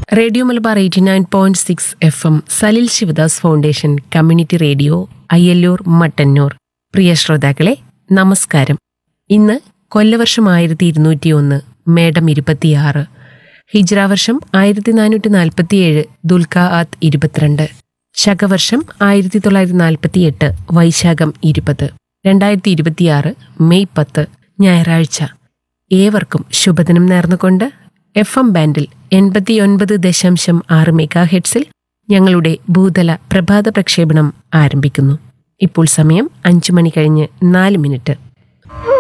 radio Malabar eighty nine point six F M Salil Sivadas foundation community radio Ayyallur Mattannur പ്രിയ ശ്രോതാക്കളെ നമസ്കാരം ഇന്ന് കൊല്ലവർഷം ആയിരത്തി ഇരുന്നൂറ്റി ഒന്ന് മേടം ഇരുപത്തിയാറ് ഹിജ്ര വർഷം ആയിരത്തി നാനൂറ്റി നാൽപ്പത്തിയേഴ് ദുൽഖാഅത്ത് ഇരുപത്തിരണ്ട് ശകവർഷം ആയിരത്തി തൊള്ളായിരത്തി നാൽപ്പത്തിയെട്ട് വൈശാഖം ഇരുപത് രണ്ടായിരത്തി ഇരുപത്തിയാറ് മെയ് പത്ത് ഞായറാഴ്ച ഏവർക്കും ശുഭദിനം നേർന്നുകൊണ്ട് എഫ് എം ബാൻഡിൽ എൺപത്തിയൊൻപത് ദശാംശം ആറ് മെഗാ ഹെഡ്സിൽ ഞങ്ങളുടെ ഭൂതല പ്രഭാത പ്രക്ഷേപണം ആരംഭിക്കുന്നു ഇപ്പോൾ സമയം അഞ്ചു മണി കഴിഞ്ഞ് നാല് മിനിറ്റ്